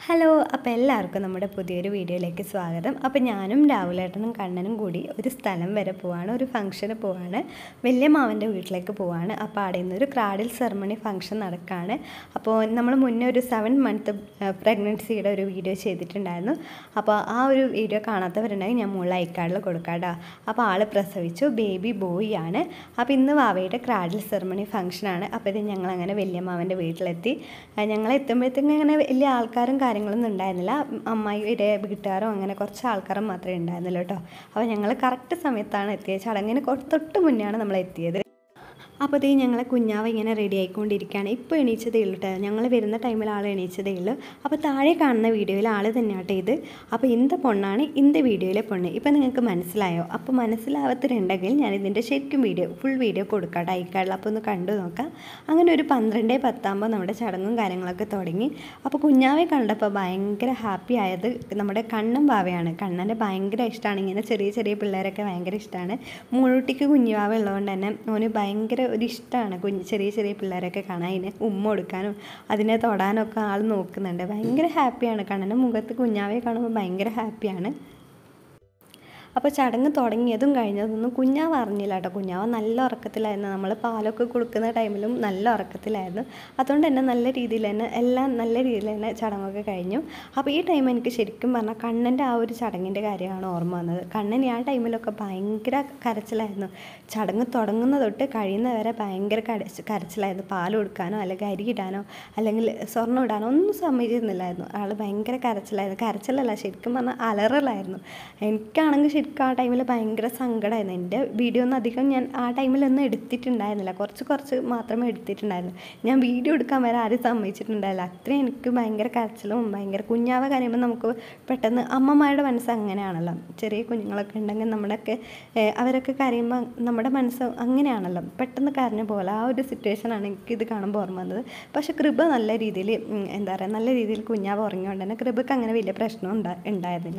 hello അപ്പോൾ എല്ലാവർക്കും നമ്മുടെ പുതിയൊരു വീഡിയോയിലേക്ക് സ്വാഗതം അപ്പോൾ ഞാനും രാഹുലേട്ടനും കണ്ണനും കൂടി ഒരു സ്ഥലം വരെ പോവാണ് ഒരു ഫംഗ്ഷന് പോവാണ് വലിയ മാവൻ്റെ വീട്ടിലേക്ക് പോവാണ് അപ്പോൾ അവിടെ നിന്നൊരു ക്രാഡിൽ സെറമണി ഫംഗ്ഷൻ നടക്കുകയാണ് അപ്പോൾ നമ്മൾ മുന്നേ ഒരു സെവൻ മന്ത് പ്രഗ്നൻസിയുടെ ഒരു വീഡിയോ ചെയ്തിട്ടുണ്ടായിരുന്നു അപ്പോൾ ആ ഒരു വീഡിയോ കാണാത്തവരുണ്ടെങ്കിൽ ഞാൻ മുകളിൽ ഐക്കാർഡിൽ കൊടുക്കാം കേട്ടോ അപ്പോൾ ആൾ പ്രസവിച്ചു ബേബി ബോയ് ആണ് അപ്പോൾ ഇന്ന് വാവയുടെ ക്രാഡിൽ സെറമണി ഫംഗ്ഷനാണ് അപ്പോൾ ഇത് ഞങ്ങളങ്ങനെ വലിയ മാവൻ്റെ വീട്ടിലെത്തി ഞങ്ങൾ എത്തുമ്പോഴത്തേക്കും അങ്ങനെ വലിയ ആൾക്കാരും കാര്യങ്ങളൊന്നും ഉണ്ടായിരുന്നില്ല അമ്മായിയുടെ വീട്ടുകാരും അങ്ങനെ കുറച്ച് ആൾക്കാരും മാത്രമേ ഉണ്ടായിരുന്നുള്ളൂ കേട്ടോ അപ്പോൾ ഞങ്ങൾ കറക്റ്റ് സമയത്താണ് എത്തിയത് ചടങ്ങിന് കൊ- തൊട്ട് മുന്നെയാണ് നമ്മൾ എത്തിയത് അപ്പോൾ ഇതേ ഞങ്ങളെ കുഞ്ഞാവ് ഇങ്ങനെ റെഡി ആയിക്കൊണ്ടിരിക്കുകയാണ് ഇപ്പോൾ എണീച്ചതേ ഉള്ളൂ കേട്ടോ ഞങ്ങൾ വരുന്ന ടൈമിൽ ആൾ എണീച്ചതേ ഉള്ളൂ അപ്പോൾ താഴെ കാണുന്ന വീഡിയോയിൽ ആൾ തന്നെയാട്ടെ ഇത് അപ്പോൾ ഇന്ത പൊണ്ണാണ് ഇന്ത വീഡിയോയിലെ പൊണ്ണ് ഇപ്പോൾ നിങ്ങൾക്ക് മനസ്സിലായോ അപ്പോൾ മനസ്സിലാവത്തിട്ടുണ്ടെങ്കിൽ ഞാൻ ഇതിൻ്റെ ശരിക്കും വീഡിയോ ഫുൾ വീഡിയോ കൊടുക്കാം ടൈക്കാളിൽ അപ്പോൾ ഒന്ന് കണ്ടു നോക്കാം അങ്ങനെ ഒരു പന്ത്രണ്ട് പത്താകുമ്പോൾ നമ്മുടെ ചടങ്ങും കാര്യങ്ങളൊക്കെ തുടങ്ങി അപ്പോൾ കുഞ്ഞാവെ കണ്ടപ്പോൾ ഭയങ്കര ഹാപ്പി ആയത് നമ്മുടെ കണ്ണൻ ബാവയാണ് കണ്ണൻ്റെ ഭയങ്കര ഇഷ്ടമാണ് ഇങ്ങനെ ചെറിയ ചെറിയ പിള്ളേരൊക്കെ ഭയങ്കര ഇഷ്ടമാണ് മൂളുട്ടിക്ക് കുഞ്ഞുവാവ ഉള്ളതുകൊണ്ട് തന്നെ ഓന് ഭയങ്കര ഒരു ഇഷ്ടമാണ് കുഞ്ഞ് ചെറിയ ചെറിയ പിള്ളേരൊക്കെ കാണാൻ അതിനെ ഉമ്മ കൊടുക്കാനും അതിനെ തൊടാനും ഒക്കെ ആൾ നോക്കുന്നുണ്ട് ഭയങ്കര ഹാപ്പിയാണ് കണ്ണൻ്റെ മുഖത്ത് കുഞ്ഞാവയെ കാണുമ്പോൾ ഭയങ്കര ഹാപ്പിയാണ് അപ്പോൾ ചടങ്ങ് തുടങ്ങിയതും കഴിഞ്ഞതൊന്നും കുഞ്ഞാവ് അറിഞ്ഞില്ല കേട്ടോ കുഞ്ഞാവ് നല്ല ഉറക്കത്തിലായിരുന്നു നമ്മൾ പാലൊക്കെ കൊടുക്കുന്ന ടൈമിലും നല്ല ഉറക്കത്തിലായിരുന്നു അതുകൊണ്ട് തന്നെ നല്ല രീതിയിൽ തന്നെ എല്ലാം നല്ല രീതിയിൽ തന്നെ ചടങ്ങൊക്കെ കഴിഞ്ഞു അപ്പോൾ ഈ ടൈം എനിക്ക് ശരിക്കും പറഞ്ഞാൽ കണ്ണൻ്റെ ആ ഒരു ചടങ്ങിൻ്റെ കാര്യമാണ് ഓർമ്മ വന്നത് കണ്ണൻ ആ ടൈമിലൊക്കെ ഭയങ്കര കരച്ചിലായിരുന്നു ചടങ്ങ് തുടങ്ങുന്ന തൊട്ട് കഴിയുന്ന വരെ ഭയങ്കര കരച്ച് കരച്ചിലായിരുന്നു പാൽ കൊടുക്കാനോ അല്ലെങ്കിൽ അരി ഇടാനോ അല്ലെങ്കിൽ സ്വർണ്ണം ഇടാനോ ഒന്നും സമ്മതിച്ചിരുന്നില്ലായിരുന്നു ആൾ ഭയങ്കര കരച്ചിലായിരുന്നു കരച്ചിലല്ല ശരിക്കും പറഞ്ഞാൽ അലറലായിരുന്നു എനിക്കാണെങ്കിൽ ശരിക്കും ആ ടൈമിൽ ഭയങ്കര സങ്കടമായിരുന്നു എൻ്റെ വീഡിയോ ഒന്നും അധികം ഞാൻ ആ ടൈമിലൊന്നും എടുത്തിട്ടുണ്ടായിരുന്നില്ല കുറച്ച് കുറച്ച് മാത്രമേ എടുത്തിട്ടുണ്ടായിരുന്നു ഞാൻ വീഡിയോ എടുക്കാൻ വരെ ആരും സമ്മതിച്ചിട്ടുണ്ടായില്ല അത്രയും എനിക്ക് ഭയങ്കര കരച്ചിലും ഭയങ്കര കുഞ്ഞാവ കരയുമ്പോൾ നമുക്ക് പെട്ടെന്ന് അമ്മമാരുടെ മനസ്സ് അങ്ങനെയാണല്ലോ ചെറിയ കുഞ്ഞുങ്ങളൊക്കെ ഉണ്ടെങ്കിൽ നമ്മുടെയൊക്കെ ഏഹ്, അവരൊക്കെ കരയുമ്പോൾ നമ്മുടെ മനസ്സ് അങ്ങനെയാണല്ലോ പെട്ടെന്ന് കരഞ്ഞ പോലെ ആ ഒരു സിറ്റുവേഷനാണ് എനിക്കിത് കാണുമ്പോൾ ഓർമ്മ വന്നത് പക്ഷേ കൃപ നല്ല രീതിയിൽ എന്താ പറയുക നല്ല രീതിയിൽ കുഞ്ഞാവ് ഉറങ്ങിയോണ്ട് തന്നെ കൃപക്ക് അങ്ങനെ വലിയ പ്രശ്നം ഉണ്ടാ ഉണ്ടായിരുന്നില്ല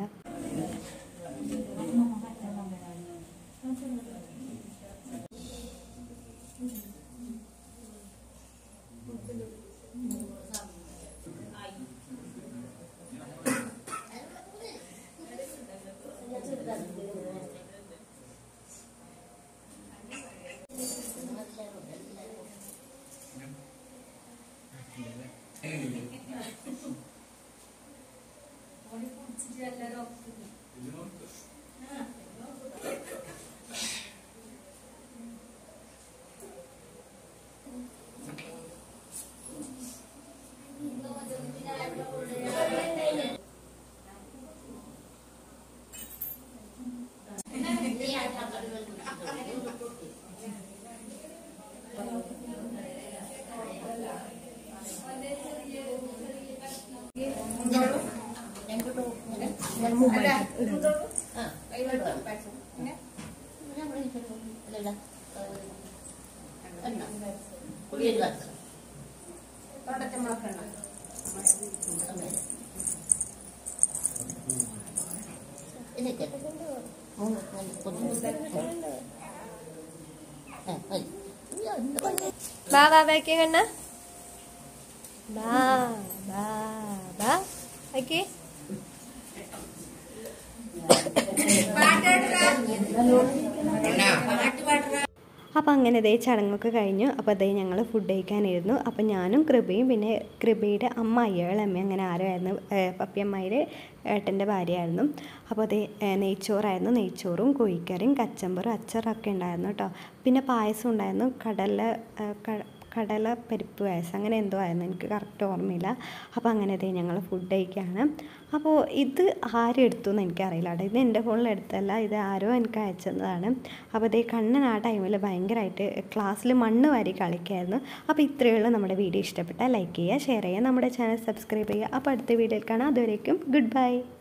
ബാ ബാ ബാക്കി കണ്ണ ബാ ബാ ബാ ബാക്കി അപ്പോൾ അങ്ങനെ ഇതേ ചടങ്ങൊക്കെ കഴിഞ്ഞു അപ്പോൾ അതേ ഞങ്ങൾ ഫുഡ് കഴിക്കാനിരുന്നു അപ്പോൾ ഞാനും കൃപയും പിന്നെ കൃപയുടെ അമ്മ അയ്യളമ്മ അങ്ങനെ ആരോ ആയിരുന്നു പപ്പിയമ്മയുടെ ഏട്ടൻ്റെ ഭാര്യയായിരുന്നു അപ്പോൾ അതേ ഏഹ്, നെയ്ച്ചോറായിരുന്നു നെയ്ച്ചോറും കോഴിക്കറിയും കച്ചമ്പറും അച്ചാറൊക്കെ ഉണ്ടായിരുന്നു കേട്ടോ പിന്നെ പായസം ഉണ്ടായിരുന്നു കടല ഏഹ്, ക- കടല പരിപ്പ് പായസം അങ്ങനെ എന്തോ ആയിരുന്നു എനിക്ക് കറക്റ്റ് ഓർമ്മയില്ല അപ്പോൾ അങ്ങനെ അതേ ഞങ്ങൾ ഫുഡ് കഴിക്കുകയാണ് അപ്പോൾ ഇത് ആരും എടുത്തു എന്ന് എനിക്കറിയില്ല കേട്ടോ ഇത് എൻ്റെ ഫോണിൽ എടുത്തല്ല ഇത് ആരോ എനിക്ക് അയച്ചതാണ് അപ്പോൾ ഇതേ കണ്ണൻ ആ ടൈമിൽ ഭയങ്കരമായിട്ട് ക്ലാസ്സിൽ മണ്ണ് വാരി കളിക്കായിരുന്നു അപ്പോൾ ഇത്രയുള്ള നമ്മുടെ വീഡിയോ ഇഷ്ടപ്പെട്ടാൽ ലൈക്ക് ചെയ്യുക ഷെയർ ചെയ്യുക നമ്മുടെ ചാനൽ സബ്സ്ക്രൈബ് ചെയ്യുക അപ്പോൾ അടുത്ത വീഡിയോയിൽ കാണാം അതുവരേക്കും ഗുഡ് ബൈ